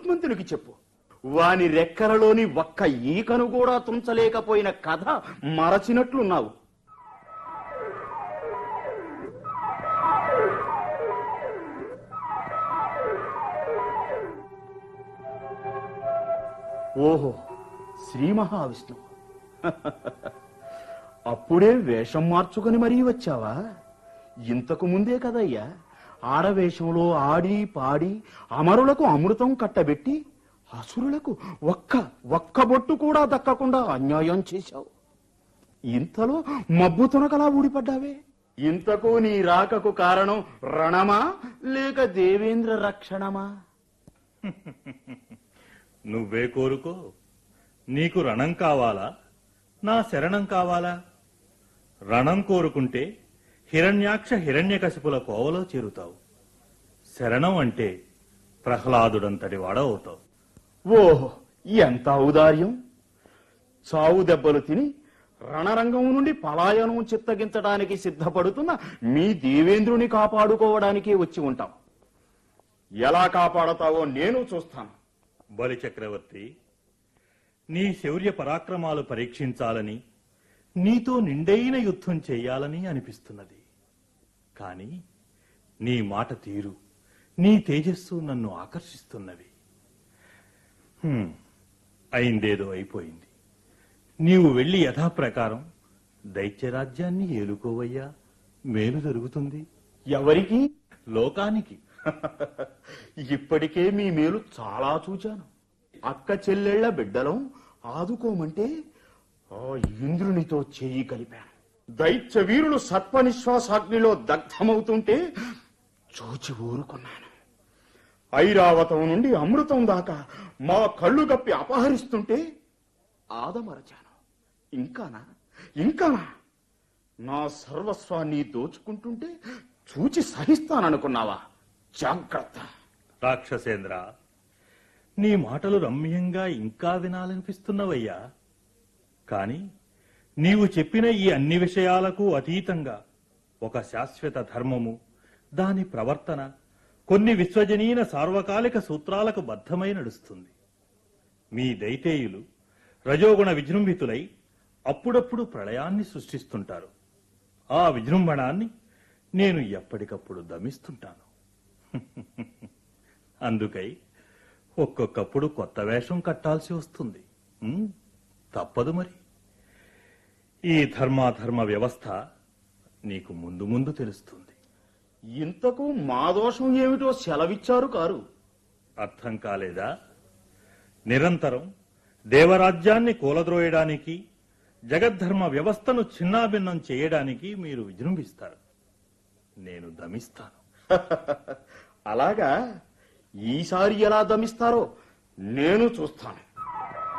గరుత్మంతునికి చెప్పు వాని రెక్కలలోని ఒక్క ఈకను కూడా తుంచలేకపోయిన కథ మరచినట్లున్నావు ఓహో శ్రీ మహావిష్ణువు అప్పుడే వేషం మార్చుకొని మరీ వచ్చావా ఇంతకు ముందే కదయ్యా ఆడవేషంలో ఆడి పాడి అమరులకు అమృతం కట్టబెట్టి అసురులకు ఒక్క ఒక్క బొట్టు కూడా దక్కకుండా అన్యాయం చేశావు ఇంతలో మబ్బు తునకలా ఊడిపడ్డావే ఇంతకు నీ రాకకు కారణం రణమా లేక దేవేంద్ర రక్షణమా నువ్వే కోరుకో నీకు రణం కావాలా నా శరణం కావాలా రణం కోరుకుంటే హిరణ్యాక్ష హిరణ్యకశిపుల కోవలో చేరుతావు శరణం అంటే ప్రహ్లాదుడంతటి వాడవుతావు ఓహో ఎంత ఔదార్యం చావు దెబ్బలు తిని రణరంగం నుండి పలాయనం చిత్తగించడానికి సిద్ధపడుతున్న మీ దేవేంద్రుని కాపాడుకోవడానికి వచ్చి ఉంటాం ఎలా కాపాడతావో నేను చూస్తాను బలి చక్రవర్తి నీ శౌర్య పరాక్రమాలు పరీక్షించాలని నీతో నిండైన యుద్ధం చేయాలని అనిపిస్తున్నది కాని నీ మాట తీరు నీ తేజస్సు నన్ను ఆకర్షిస్తున్నవి హ్మ్, అయిందేదో అయిపోయింది నీవు వెళ్లి యథాప్రకారం దైత్యరాజ్యాన్ని ఏలుకోవయ్యా మేలు జరుగుతుంది ఎవరికి లోకానికి ఇప్పటికే మీ మేలు చాలా చూచాను అక్క చెల్లెళ్ల బిడ్డలం ఆదుకోమంటే ఆ ఇంద్రునితో చెయ్యి కలిపాను దైత్య వీరులు సర్పనిశ్వాసాగ్నిలో దగ్ధమవుతుంటే చూచి ఊరుకున్నాను ఐరావతం నుండి అమృతం దాకా మా కళ్ళు గప్పి అపహరిస్తుంటే ఆదమరచాను ఇంకానా ఇంకానా నా సర్వస్వాన్ని దోచుకుంటుంటే చూచి సహిస్తాననుకున్నావా జాగ్రత్త రాక్షసేంద్ర నీ మాటలు రమ్యంగా ఇంకా వినాలనిపిస్తున్నవయ్యా కాని నీవు చెప్పిన ఈ అన్ని విషయాలకు అతీతంగా ఒక శాశ్వత ధర్మము దాని ప్రవర్తన కొన్ని విశ్వజనీన సార్వకాలిక సూత్రాలకు బద్ధమై నడుస్తుంది మీ దైతేయులు రజోగుణ విజృంభితులై అప్పుడప్పుడు ప్రళయాన్ని సృష్టిస్తుంటారు ఆ విజృంభణాన్ని నేను ఎప్పటికప్పుడు దమిస్తుంటాను అందుకై ఒక్కొక్కప్పుడు కొత్త వేషం కట్టాల్సి వస్తుంది ఉమ్, తప్పదు మరి ఈ ధర్మాధర్మ వ్యవస్థ నీకు ముందు ముందు తెలుస్తుంది ఇంతకు మా దోషం ఏమిటో సెలవిచ్చారు కారు అర్థం కాలేదా నిరంతరం దేవరాజ్యాన్ని కూలద్రోయడానికి జగద్ధర్మ వ్యవస్థను చిన్నాభిన్నం చేయడానికి మీరు విజృంభిస్తారు నేను దమిస్తాను అలాగా ఈసారి ఎలా దమిస్తారో నేను చూస్తాను